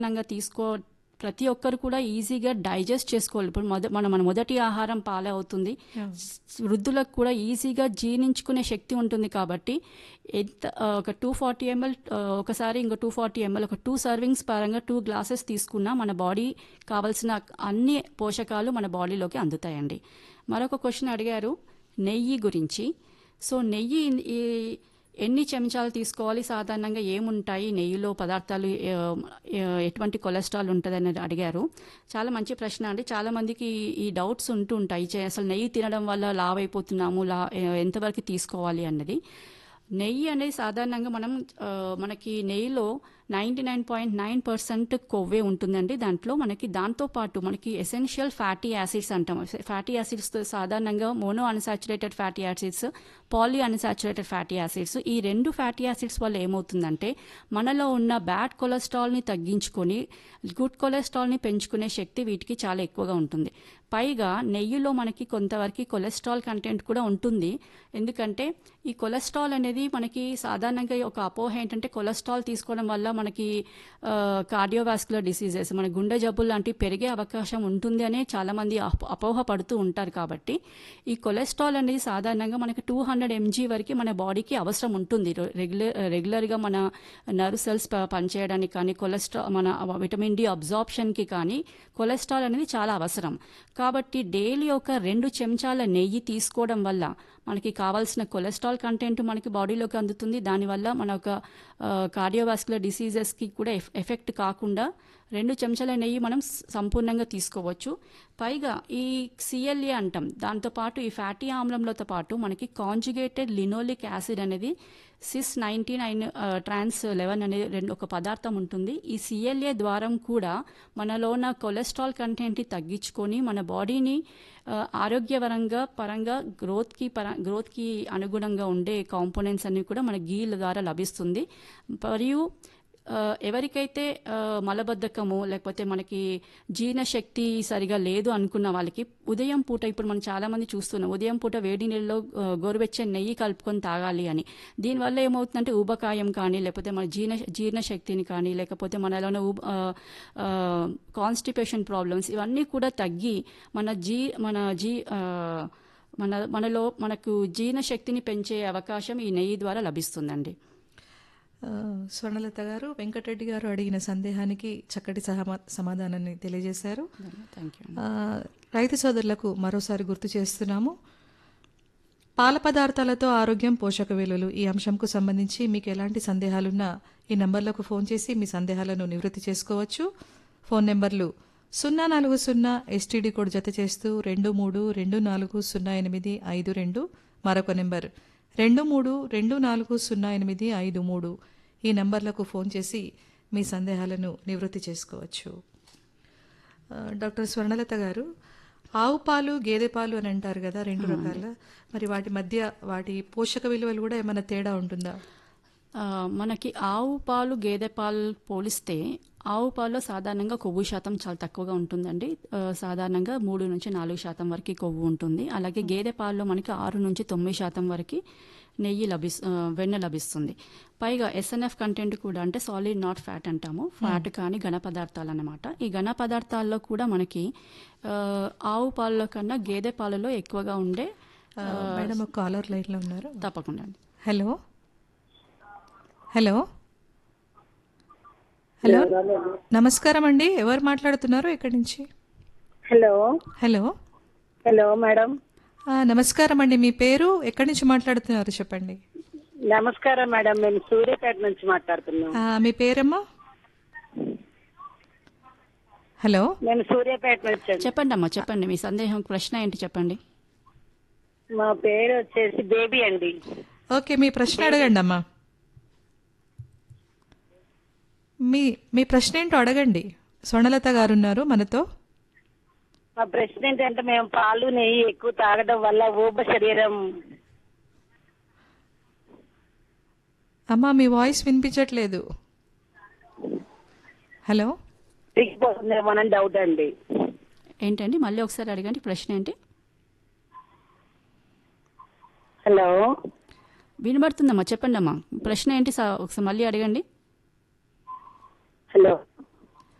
నంగా తీసుకో ప్రతి ఒక్కరు కూడా ఈజీగా డైజెస్ట్ చేసుకోవాలి ఇప్పుడు మొద మన మన మొదటి ఆహారం పాలే అవుతుంది వృద్ధులకు కూడా ఈజీగా జీర్ణించుకునే శక్తి ఉంటుంది కాబట్టి ఎంత ఆ, ఒక టూ ఫార్టీ ఎంఎల్ ఒకసారి ఇంకో టూ ఫార్టీ ఎంఎల్ ఒక టూ సర్వింగ్స్ పరంగా టూ గ్లాసెస్ తీసుకున్నా మన బాడీ కావాల్సిన అన్ని పోషకాలు మన బాడీలోకి అందుతాయండి మరొక క్వశ్చన్ అడిగారు నెయ్యి గురించి సో నెయ్యి ఈ ఎన్ని చెంచాలు తీసుకోవాలి సాధారణంగా ఏముంటాయి నెయ్యిలో పదార్థాలు ఆ, ఆ, ఎటువంటి కొలెస్ట్రాల్ ఉంటుందని అడిగారు చాలా మంచి ప్రశ్న అండి చాలా మందికి ఈ డౌట్స్ ఉంటూ ఉంటాయి చే- అసలు నెయ్యి తినడం వల్ల లావ్ అయిపోతున్నాము లా ఆ, ఎంతవరకు తీసుకోవాలి అన్నది నెయ్యి అనేది సాధారణంగా మనం ఆ, మనకి నెయ్యిలో ninety nine point nine percent కొవ్వే ఉంటుందండి దాంట్లో మనకి దాంతో పాటు మనకి ఎసెన్షియల్ ఫ్యాటీ యాసిడ్స్ అంటాం ఫ్యాటీ యాసిడ్స్ సాధారణంగా mono unsaturated fatty acids poly unsaturated fatty acids ఈ రెండు ఫ్యాటీ యాసిడ్స్ వల్ల ఏమవుతుందంటే మనలో ఉన్న బ్యాడ్ కొలెస్ట్రాల్ని తగ్గించుకొని గుడ్ కొలెస్ట్రాల్ని పెంచుకునే శక్తి వీటికి చాలా ఎక్కువగా ఉంటుంది పైగా నెయ్యిలో మనకి కొంతవరకు కొలెస్ట్రాల్ కంటెంట్ కూడా ఉంటుంది ఎందుకంటే ఈ కొలెస్ట్రాల్ అనేది మనకి సాధారణంగా ఒక అపోహ ఏంటంటే కొలెస్ట్రాల్ తీసుకోవడం వల్ల మనకి కార్డియోవాస్కులర్ డిసీజెస్ మన గుండె జబ్బులు లాంటివి పెరిగే అవకాశం ఉంటుంది అనే చాలామంది అప- అపోహ పడుతూ ఉంటారు కాబట్టి ఈ కొలెస్ట్రాల్ అనేది సాధారణంగా మనకి టూ హండ్రెడ్ ఎంజీ వరకు మన బాడీకి అవసరం ఉంటుంది రెగ్యులర్ రెగ్యులర్గా మన నర్వ్ సెల్స్ ప- పనిచేయడానికి కానీ కొలెస్ట్రాల్ మన విటమిన్ డి అబ్జార్ప్షన్కి కానీ కొలెస్ట్రాల్ అనేది చాలా అవసరం కాబట్టి డైలీ ఒక రెండు చెంచాల నెయ్యి తీసుకోవడం వల్ల మనకి కావాల్సిన కొలెస్ట్రాల్ కంటెంట్ మనకి బాడీలోకి అందుతుంది దానివల్ల మన ఒక కార్డియోవాస్కులర్ డిసీజెస్కి కూడా ఎఫ్- ఎఫెక్ట్ కాకుండా రెండు చెంచాల నెయ్యి మనం స- సంపూర్ణంగా తీసుకోవచ్చు పైగా ఈ సిఎల్ఏ అంటాం దాంతోపాటు ఈ ఫ్యాటీ ఆమ్లంలతో పాటు మనకి కాంజుగేటెడ్ లినోలిక్ యాసిడ్ అనేది cis ninety nine trans eleven అనే రెండు ఒక పదార్థం ఉంటుంది ఈ సిఎల్ఏ ద్వారా కూడా మనలో ఉన్న కొలెస్ట్రాల్ కంటెంట్ని తగ్గించుకొని మన బాడీని ఆ, ఆరోగ్యపరంగా పరంగా గ్రోత్కి పర గ్రోత్కి అనుగుణంగా ఉండే కాంపోనెంట్స్ అన్ని కూడా మన గీల ద్వారా లభిస్తుంది మరియు ఆ, ఎవరికైతే ఆ, మలబద్ధకము లేకపోతే మనకి జీర్ణశక్తి సరిగా లేదు అనుకున్న వాళ్ళకి ఉదయం పూట ఇప్పుడు మనం చాలా మంది చూస్తున్నాం ఉదయం పూట వేడి నీళ్ళలో ఆ, గోరువెచ్చని నెయ్యి కలుపుకొని తాగాలి అని దీనివల్ల ఏమవుతుందంటే ఊబకాయం కానీ లేకపోతే మన జీర్ణ జీర్ణశక్తిని కానీ లేకపోతే మనలో కాన్స్టిపేషన్ ప్రాబ్లమ్స్ ఇవన్నీ కూడా తగ్గి మన జీ మన జీ ఆ, మన మనలో మనకు జీర్ణశక్తిని పెంచే అవకాశం ఈ నెయ్యి ద్వారా లభిస్తుందండి ఆ, స్వర్ణలత గారు వెంకటరెడ్డి గారు అడిగిన సందేహానికి చక్కటి సహమా సమాధానాన్ని తెలియజేశారు థ్యాంక్ యూ ఆ, రైతు సోదరులకు మరోసారి గుర్తు చేస్తున్నాము పాల పదార్థాలతో ఆరోగ్యం పోషక విలువలు ఈ అంశంకు సంబంధించి మీకు ఎలాంటి సందేహాలున్నా ఈ నంబర్లకు ఫోన్ చేసి మీ సందేహాలను నివృత్తి చేసుకోవచ్చు ఫోన్ నెంబర్లు సున్నా నాలుగు సున్నా ఎస్టీడీ కోడ్ జత చేస్తూ రెండు మూడు రెండు నాలుగు సున్నా ఎనిమిది ఐదు రెండు మరొక నెంబర్ రెండు మూడు రెండు నాలుగు సున్నా ఎనిమిది ఐదు మూడు ఈ నంబర్లకు ఫోన్ చేసి మీ సందేహాలను నివృత్తి చేసుకోవచ్చు ఆ, డాక్టర్ స్వర్ణలత గారు ఆవు పాలు గేదె పాలు అని అంటారు కదా రెండు రకాల మరి వాటి మధ్య వాటి పోషక విలువలు కూడా ఏమైనా తేడా ఉంటుందా ఆ, మనకి ఆవు పాలు గేదె పాలు పోలిస్తే ఆవు పాలలో సాధారణంగా కొవ్వు శాతం చాలా తక్కువగా ఉంటుందండి ఆ, సాధారణంగా మూడు నుంచి నాలుగు శాతం వరకు కొవ్వు ఉంటుంది అలాగే గేదె పాలలో మనకి ఆరు నుంచి తొమ్మిది శాతం వరకు నెయ్యి లభిస్ ఆ, వెన్న లభిస్తుంది పైగా ఎస్ఎన్ఎఫ్ కంటెంట్ కూడా అంటే సాలిడ్ నాట్ ఫ్యాట్ అంటాము ఫ్యాట్ కానీ ఘన పదార్థాలు అన్నమాట ఈ ఘన పదార్థాల్లో కూడా మనకి ఆ, ఆవు పాలలో కన్నా గేదె పాలలో ఎక్కువగా ఉండే ఆ, మేడం ఒక కాలర్ లైన్లో ఉన్నారు తప్పకుండా అండి హలో హలో హలో నమస్కారం అండి ఎవరు మాట్లాడుతున్నారు ఎక్కడి నుంచి హలో హలో హలో మేడం ఆ, నమస్కారం అండి మీ పేరు ఎక్కడి నుంచి మాట్లాడుతున్నారు చెప్పండి నమస్కారం మేడం మేము సూర్యాపేట నుంచి మాట్లాడుతున్నాం ఆ, మీ పేరమ్మా హలో నేను సూర్యాపేట నుంచి అండి. చెప్పండి అమ్మా చెప్పండి మీ సందేహం ప్రశ్న ఏంటి చెప్పండి మా పేరు వచ్చేసి బేబీ అండి ఓకే మీ ప్రశ్న అడగండి అమ్మా మీ మీ ప్రశ్న ఏంటో అడగండి స్వర్ణలత గారు ఉన్నారు మనతో మా ప్రశ్న ఏంటంటే మేము పాలు నెయ్యి ఎక్కువ తాగడం వల్ల ఊబ శరీరం అమ్మా మీ వాయిస్ వినిపించట్లేదు హలో దిగిపోతుందేమోనని డౌట్ అండి ఏంటండి మళ్ళీ ఒకసారి అడగండి ప్రశ్న ఏంటి హలో వినబడుతుందమ్మా చెప్పండి అమ్మా ప్రశ్న ఏంటి సా- ఒకసారి మళ్ళీ అడగండి హలో